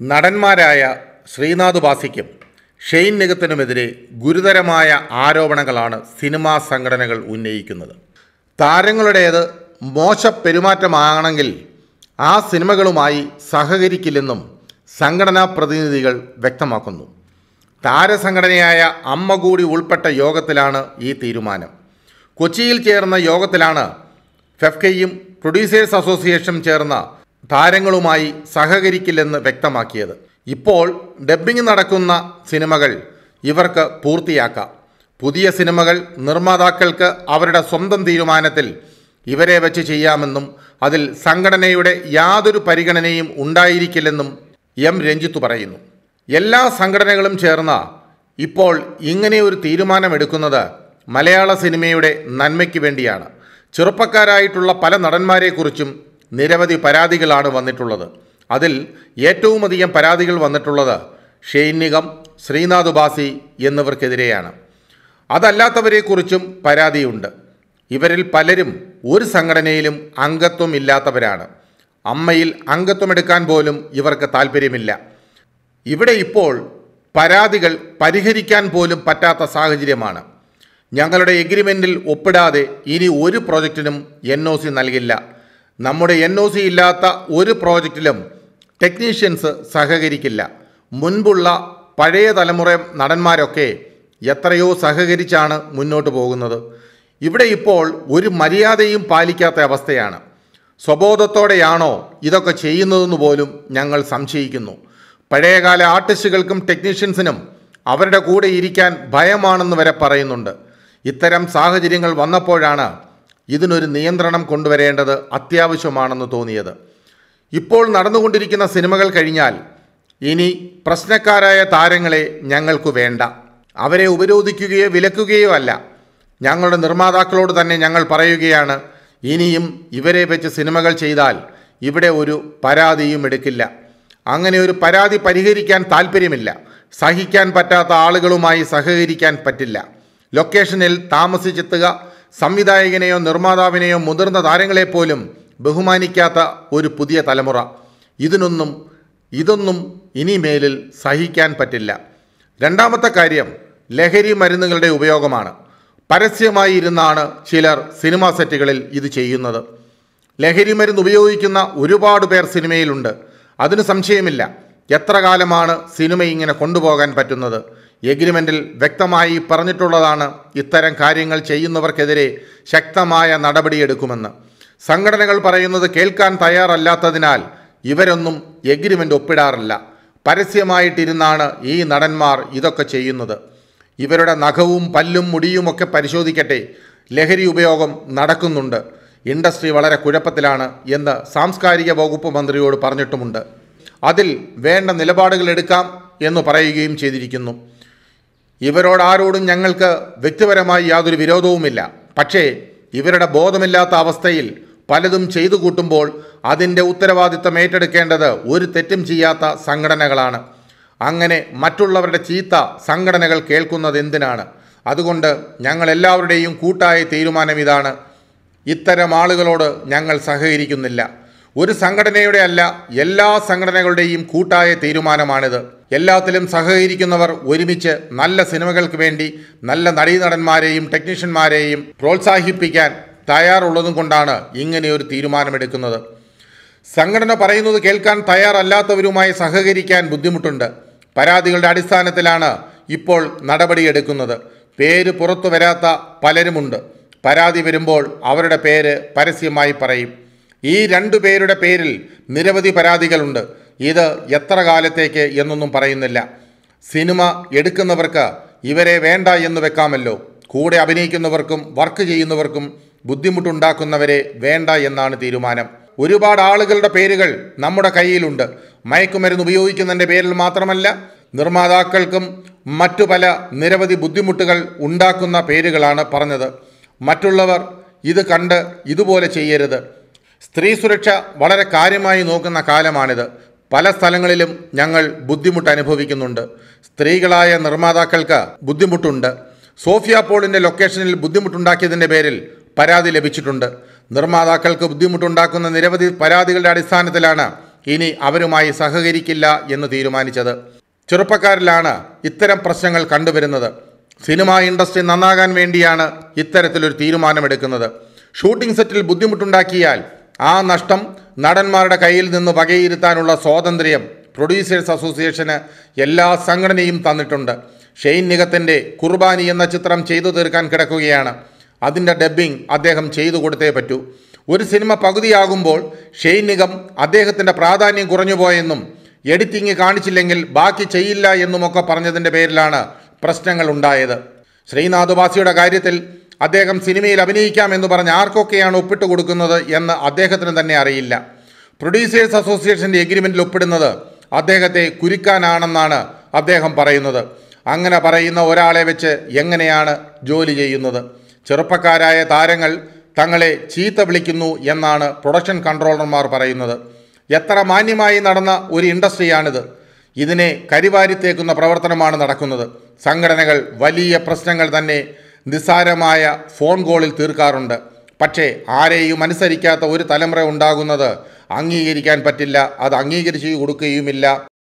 നടന്മാരായ Sreenath ബാസിക്കും Shane നിഗത്തിനുമെതിരെ ഗുരുതരമായ ആരോപണങ്ങളാണ് cinema സംഘടനകൾ ഉന്നയിക്കുന്നത് താരങ്ങളുടേത് മോശ പെരുമാറ്റമാണെങ്കിൽ ആ സിനിമകളുമായി സഹകരിക്കില്ലെന്നും സംഘടനാ പ്രതിനിധികൾ വ്യക്തമാക്കുന്നു താരസംഘടനയായ അമ്മ കൂടി ഉൾപ്പെട്ട യോഗത്തിലാണ് ഈ തീരുമാനം കൊച്ചിയിൽ ചേർന്ന യോഗത്തിലാണ് ഫെഫ്കയും പ്രൊഡ്യൂസേഴ്സ് അസോസിയേഷനും ചേർന്ന താരങ്ങളുമായി സഹകരിക്കില്ലെന്ന് വ്യക്തമാക്കിയത് ഇപ്പോൾ ഡബ്ബിംഗ് നടക്കുന്ന സിനിമകൾ ഇവർക്ക് പൂർത്തിയാക്കാം പുതിയ സിനിമകൾ നിർമ്മാതാക്കൾക്ക് അവരുടെ സ്വന്തം തീരുമാനത്തിൽ ഇവരെ വെച്ച് ചെയ്യാമെന്നും അതിൽ സംഘടനയുടെ യാതൊരു പരിഗണനയും ഉണ്ടായിരിക്കില്ലെന്നും എം രഞ്ജിത്ത് പറയുന്നു എല്ലാ സംഘടനകളും ചേർന്ന ഇപ്പോൾ ഇങ്ങനെ ഒരു തീരുമാനമെടുക്കുന്നത് മലയാള സിനിമയുടെ നന്മയ്ക്ക് വേണ്ടിയാണ് ചെറുപ്പക്കാരായിട്ടുള്ള പല നടന്മാരെക്കുറിച്ചും നിരവധി പരാതികളാണ് വന്നിട്ടുള്ളത് അതിൽ ഏറ്റവും അധികം പരാതികൾ വന്നിട്ടുള്ളത് ഷെയ്ൻ നിഗം ശ്രീനാഥ് ബാസി എന്നിവർക്കെതിരെയാണ് അതല്ലാത്തവരെക്കുറിച്ചും പരാതിയുണ്ട് ഇവരിൽ പലരും ഒരു സംഘടനയിലും അംഗത്വം ഇല്ലാത്തവരാണ് അമ്മയിൽ അംഗത്വമെടുക്കാൻ പോലും ഇവർക്ക് താല്പര്യമില്ല ഇവിടെ ഇപ്പോൾ പരാതികൾ പരിഹരിക്കാൻ പോലും പറ്റാത്ത സാഹചര്യമാണ് ഞങ്ങളുടെ എഗ്രിമെൻറ്റിൽ ഒപ്പിടാതെ ഇനി ഒരു പ്രോജക്റ്റിനും എൻ ഒ സി നൽകില്ല നമ്മുടെ എൻ ഒ സി ഇല്ലാത്ത ഒരു പ്രോജക്റ്റിലും ടെക്നീഷ്യൻസ് സഹകരിക്കില്ല മുൻപുള്ള പഴയ തലമുറ നടന്മാരൊക്കെ എത്രയോ സഹകരിച്ചാണ് മുന്നോട്ട് പോകുന്നത് ഇവിടെ ഇപ്പോൾ ഒരു മര്യാദയും പാലിക്കാത്ത അവസ്ഥയാണ് സ്വബോധത്തോടെയാണോ ഇതൊക്കെ ചെയ്യുന്നതെന്ന് പോലും ഞങ്ങൾ സംശയിക്കുന്നു പഴയകാല ആർട്ടിസ്റ്റുകൾക്കും ടെക്നീഷ്യൻസിനും അവരുടെ കൂടെ ഇരിക്കാൻ ഭയമാണെന്ന് വരെ പറയുന്നുണ്ട് ഇത്തരം സാഹചര്യങ്ങൾ വന്നപ്പോഴാണ് ഇതിനൊരു നിയന്ത്രണം കൊണ്ടുവരേണ്ടത് അത്യാവശ്യമാണെന്ന് തോന്നിയത് ഇപ്പോൾ നടന്നുകൊണ്ടിരിക്കുന്ന സിനിമകൾ കഴിഞ്ഞാൽ ഇനി പ്രശ്നക്കാരായ താരങ്ങളെ ഞങ്ങൾക്ക് വേണ്ട അവരെ ഉപരോധിക്കുകയോ വിലക്കുകയോ അല്ല ഞങ്ങളുടെ നിർമ്മാതാക്കളോട് തന്നെ ഞങ്ങൾ പറയുകയാണ് ഇനിയും ഇവരെ വെച്ച് സിനിമകൾ ചെയ്താൽ ഇവിടെ ഒരു പരാതിയും എടുക്കില്ല അങ്ങനെ ഒരു പരാതി പരിഹരിക്കാൻ താല്പര്യമില്ല സഹിക്കാൻ പറ്റാത്ത ആളുകളുമായി സഹകരിക്കാൻ പറ്റില്ല ലൊക്കേഷനിൽ താമസിച്ചെത്തുക സംവിധായകനെയോ നിർമ്മാതാവിനെയോ മുതിർന്ന താരങ്ങളെപ്പോലും ബഹുമാനിക്കാത്ത ഒരു പുതിയ തലമുറ ഇതിനൊന്നും ഇതൊന്നും ഇനിമേലിൽ സഹിക്കാൻ പറ്റില്ല രണ്ടാമത്തെ കാര്യം ലഹരി മരുന്നുകളുടെ ഉപയോഗമാണ് പരസ്യമായി ഇരുന്നാണ് ചിലർ സിനിമാ സെറ്റുകളിൽ ഇത് ചെയ്യുന്നത് ലഹരി മരുന്ന് ഉപയോഗിക്കുന്ന ഒരുപാട് പേർ സിനിമയിലുണ്ട് അതിന് സംശയമില്ല എത്ര കാലമാണ് സിനിമ ഇങ്ങനെ കൊണ്ടുപോകാൻ പറ്റുന്നത് എഗ്രിമെൻറ്റിൽ വ്യക്തമായി പറഞ്ഞിട്ടുള്ളതാണ് ഇത്തരം കാര്യങ്ങൾ ചെയ്യുന്നവർക്കെതിരെ ശക്തമായ നടപടിയെടുക്കുമെന്ന് സംഘടനകൾ പറയുന്നത് കേൾക്കാൻ തയ്യാറല്ലാത്തതിനാൽ ഇവരൊന്നും എഗ്രിമെൻ്റ് ഒപ്പിടാറില്ല പരസ്യമായിട്ടിരുന്നാണ് ഈ നടന്മാർ ഇതൊക്കെ ചെയ്യുന്നത് ഇവരുടെ നഖവും പല്ലും മുടിയുമൊക്കെ പരിശോധിക്കട്ടെ ലഹരി ഉപയോഗം നടക്കുന്നുണ്ട് ഇൻഡസ്ട്രി വളരെ കുഴപ്പത്തിലാണ് എന്ന് സാംസ്കാരിക വകുപ്പ് മന്ത്രിയോട് പറഞ്ഞിട്ടുമുണ്ട് അതിൽ വേണ്ട നിലപാടുകൾ എടുക്കാം എന്ന് പറയുകയും ചെയ്തിരിക്കുന്നു ഇവരോട് ആരോടും ഞങ്ങൾക്ക് വ്യക്തിപരമായി യാതൊരു വിരോധവുമില്ല പക്ഷേ ഇവരുടെ ബോധമില്ലാത്ത അവസ്ഥയിൽ പലതും ചെയ്തു കൂട്ടുമ്പോൾ അതിൻ്റെ ഉത്തരവാദിത്തം ഏറ്റെടുക്കേണ്ടത് ഒരു തെറ്റും ചെയ്യാത്ത സംഘടനകളാണ് അങ്ങനെ മറ്റുള്ളവരുടെ ചീത്ത സംഘടനകൾ കേൾക്കുന്നത് എന്തിനാണ് അതുകൊണ്ട് ഞങ്ങൾ എല്ലാവരുടെയും കൂട്ടായ തീരുമാനം ഇതാണ് ഇത്തരം ആളുകളോട് ഞങ്ങൾ സഹകരിക്കുന്നില്ല ഒരു സംഘടനയുടെ അല്ല എല്ലാ സംഘടനകളുടെയും കൂട്ടായ തീരുമാനമാണിത് എല്ലാത്തിലും സഹകരിക്കുന്നവർ ഒരുമിച്ച് നല്ല സിനിമകൾക്ക് വേണ്ടി നല്ല നടീനടന്മാരെയും ടെക്നീഷ്യന്മാരെയും പ്രോത്സാഹിപ്പിക്കാൻ തയ്യാറുള്ളതും കൊണ്ടാണ് ഇങ്ങനെയൊരു തീരുമാനമെടുക്കുന്നത് സംഘടന പറയുന്നത് കേൾക്കാൻ തയ്യാറല്ലാത്തവരുമായി സഹകരിക്കാൻ ബുദ്ധിമുട്ടുണ്ട് പരാതികളുടെ അടിസ്ഥാനത്തിലാണ് ഇപ്പോൾ നടപടിയെടുക്കുന്നത് പേര് പുറത്തു വരാത്ത പലരുമുണ്ട് പരാതി വരുമ്പോൾ അവരുടെ പേര് പരസ്യമായി പറയും ഈ രണ്ടു പേരുടെ പേരിൽ നിരവധി പരാതികളുണ്ട് ഇത് എത്ര കാലത്തേക്ക് എന്നൊന്നും പറയുന്നില്ല സിനിമ എടുക്കുന്നവർക്ക് ഇവരെ വേണ്ട എന്ന് വെക്കാമല്ലോ കൂടെ അഭിനയിക്കുന്നവർക്കും വർക്ക് ചെയ്യുന്നവർക്കും ബുദ്ധിമുട്ടുണ്ടാക്കുന്നവരെ വേണ്ട എന്നാണ് തീരുമാനം ഒരുപാട് ആളുകളുടെ പേരുകൾ നമ്മുടെ കയ്യിലുണ്ട് മയക്കുമരുന്ന് ഉപയോഗിക്കുന്നതിൻ്റെ പേരിൽ മാത്രമല്ല നിർമ്മാതാക്കൾക്കും മറ്റു പല നിരവധി ബുദ്ധിമുട്ടുകൾ ഉണ്ടാക്കുന്ന പേരുകളാണ് പറഞ്ഞത് മറ്റുള്ളവർ ഇത് കണ്ട് ഇതുപോലെ ചെയ്യരുത് സ്ത്രീ സുരക്ഷ വളരെ കാര്യമായി നോക്കുന്ന കാലമാണിത് പല സ്ഥലങ്ങളിലും ഞങ്ങൾ ബുദ്ധിമുട്ട് അനുഭവിക്കുന്നുണ്ട് സ്ത്രീകളായ നിർമ്മാതാക്കൾക്ക് ബുദ്ധിമുട്ടുണ്ട് സോഫിയ പോളിൻ്റെ ലൊക്കേഷനിൽ ബുദ്ധിമുട്ടുണ്ടാക്കിയതിൻ്റെ പേരിൽ പരാതി ലഭിച്ചിട്ടുണ്ട് നിർമ്മാതാക്കൾക്ക് ബുദ്ധിമുട്ടുണ്ടാക്കുന്ന നിരവധി പരാതികളുടെ അടിസ്ഥാനത്തിലാണ് ഇനി അവരുമായി സഹകരിക്കില്ല എന്ന് തീരുമാനിച്ചത് ചെറുപ്പക്കാരിലാണ് ഇത്തരം പ്രശ്നങ്ങൾ കണ്ടുവരുന്നത് സിനിമാ ഇൻഡസ്ട്രി നന്നാകാൻ വേണ്ടിയാണ് ഇത്തരത്തിലൊരു തീരുമാനമെടുക്കുന്നത് ഷൂട്ടിംഗ് സെറ്റിൽ ബുദ്ധിമുട്ടുണ്ടാക്കിയാൽ ആ നഷ്ടം നടന്മാരുടെ കയ്യിൽ നിന്ന് വകയിരുത്താനുള്ള സ്വാതന്ത്ര്യം പ്രൊഡ്യൂസേഴ്സ് അസോസിയേഷന് എല്ലാ സംഘടനയും തന്നിട്ടുണ്ട് ഷെയ്ൻ നിഗത്തിൻ്റെ കുർബാനി എന്ന ചിത്രം ചെയ്തു തീർക്കാൻ കിടക്കുകയാണ് അതിൻ്റെ ഡബ്ബിംഗ് അദ്ദേഹം ചെയ്തു കൊടുത്തേ പറ്റൂ ഒരു സിനിമ പകുതിയാകുമ്പോൾ ഷെയ്ൻ നിഗം അദ്ദേഹത്തിൻ്റെ പ്രാധാന്യം കുറഞ്ഞുപോയെന്നും എഡിറ്റിംഗ് കാണിച്ചില്ലെങ്കിൽ ബാക്കി ചെയ്യില്ല എന്നുമൊക്കെ പറഞ്ഞതിൻ്റെ പേരിലാണ് പ്രശ്നങ്ങൾ ഉണ്ടായത് ശ്രീനാഥ് ബാസിയുടെ കാര്യത്തിൽ അദ്ദേഹം സിനിമയിൽ അഭിനയിക്കാമെന്ന് പറഞ്ഞ് ആർക്കൊക്കെയാണ് ഒപ്പിട്ട് കൊടുക്കുന്നത് എന്ന് അദ്ദേഹത്തിന് തന്നെ അറിയില്ല പ്രൊഡ്യൂസേഴ്സ് അസോസിയേഷൻ്റെ എഗ്രിമെൻറ്റിൽ ഒപ്പിടുന്നത് അദ്ദേഹത്തെ കുരുക്കാനാണെന്നാണ് അദ്ദേഹം പറയുന്നത് അങ്ങനെ പറയുന്ന ഒരാളെ വെച്ച് എങ്ങനെയാണ് ജോലി ചെയ്യുന്നത് ചെറുപ്പക്കാരായ താരങ്ങൾ തങ്ങളെ ചീത്ത വിളിക്കുന്നു എന്നാണ് പ്രൊഡക്ഷൻ കൺട്രോളർമാർ പറയുന്നത് എത്ര മാന്യമായി നടന്ന ഒരു ഇൻഡസ്ട്രിയാണിത് ഇതിനെ കരിവാരിത്തേക്കുന്ന പ്രവർത്തനമാണ് നടക്കുന്നത് സംഘടനകൾ വലിയ പ്രശ്നങ്ങൾ തന്നെ നിസ്സാരമായ ഫോൺ കോളിൽ തീർക്കാറുണ്ട് പക്ഷേ ആരെയും അനുസരിക്കാത്ത ഒരു തലമുറ ഉണ്ടാകുന്നത് അംഗീകരിക്കാൻ പറ്റില്ല അത് അംഗീകരിച്ച് കൊടുക്കുകയുമില്ല